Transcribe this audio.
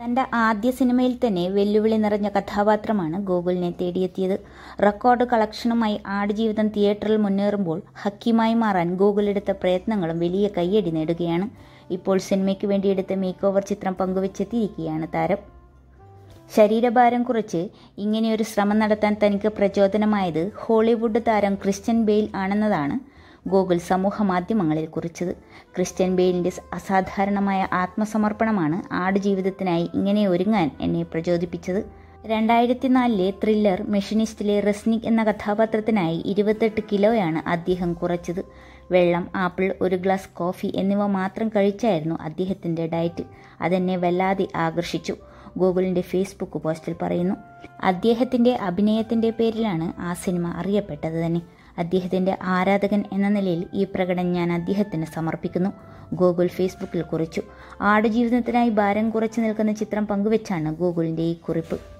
തന്റെ ആദ്യ സിനിമയിൽ തന്നെ വെല്ലുവിളി നിറഞ്ഞ കഥാപാത്രമാണ് ഗോകുലിനെ തേടിയെത്തിയത് റെക്കോർഡ് കളക്ഷനുമായി ആടുജീവിതം തിയേറ്ററിൽ മുന്നേറുമ്പോൾ ഹക്കീമായി മാറാൻ ഗോകുൽ എടുത്ത പ്രയത്നങ്ങളും വലിയ കയ്യടി നേടുകയാണ് ഇപ്പോൾ സിനിമയ്ക്ക് വേണ്ടി എടുത്ത മേക്ക് ഓവർ ചിത്രം പങ്കുവച്ചെത്തിയിരിക്കുകയാണ് താരം ശരീരഭാരം കുറച്ച് ഇങ്ങനെയൊരു ശ്രമം നടത്താൻ തനിക്ക് പ്രചോദനമായത് ഹോളിവുഡ് താരം ക്രിസ്ത്യൻ ബെയിൽ ആണെന്നതാണ് ഗോകുൽ സമൂഹ മാധ്യമങ്ങളിൽ കുറിച്ചത് ക്രിസ്ത്യൻ ബെയിലിൻ്റെ അസാധാരണമായ ആത്മസമർപ്പണമാണ് ആടുജീവിതത്തിനായി ഇങ്ങനെ ഒരുങ്ങാൻ എന്നെ പ്രചോദിപ്പിച്ചത് രണ്ടായിരത്തി നാലിലെ ത്രില്ലർ മെഷീനിസ്റ്റിലെ റസ്നിക് എന്ന കഥാപാത്രത്തിനായി ഇരുപത്തെട്ട് കിലോയാണ് അദ്ദേഹം കുറച്ചത് വെള്ളം ആപ്പിൾ ഒരു ഗ്ലാസ് കോഫി എന്നിവ മാത്രം കഴിച്ചായിരുന്നു അദ്ദേഹത്തിൻ്റെ ഡയറ്റ് അതെന്നെ വല്ലാതെ ആകർഷിച്ചു ഗോകുലിൻ്റെ ഫേസ്ബുക്ക് പോസ്റ്റിൽ പറയുന്നു അദ്ദേഹത്തിൻ്റെ അഭിനയത്തിൻ്റെ പേരിലാണ് ആ സിനിമ അറിയപ്പെട്ടത് തന്നെ അദ്ദേഹത്തിൻ്റെ ആരാധകൻ എന്ന നിലയിൽ ഈ പ്രകടനം ഞാൻ അദ്ദേഹത്തിന് സമർപ്പിക്കുന്നു ഗോകുൽ ഫേസ്ബുക്കിൽ കുറിച്ചു ആടുജീവിതത്തിനായി ഭാരം കുറച്ചു നിൽക്കുന്ന ചിത്രം പങ്കുവെച്ചാണ് ഗോകുലിൻ്റെ ഈ കുറിപ്പ്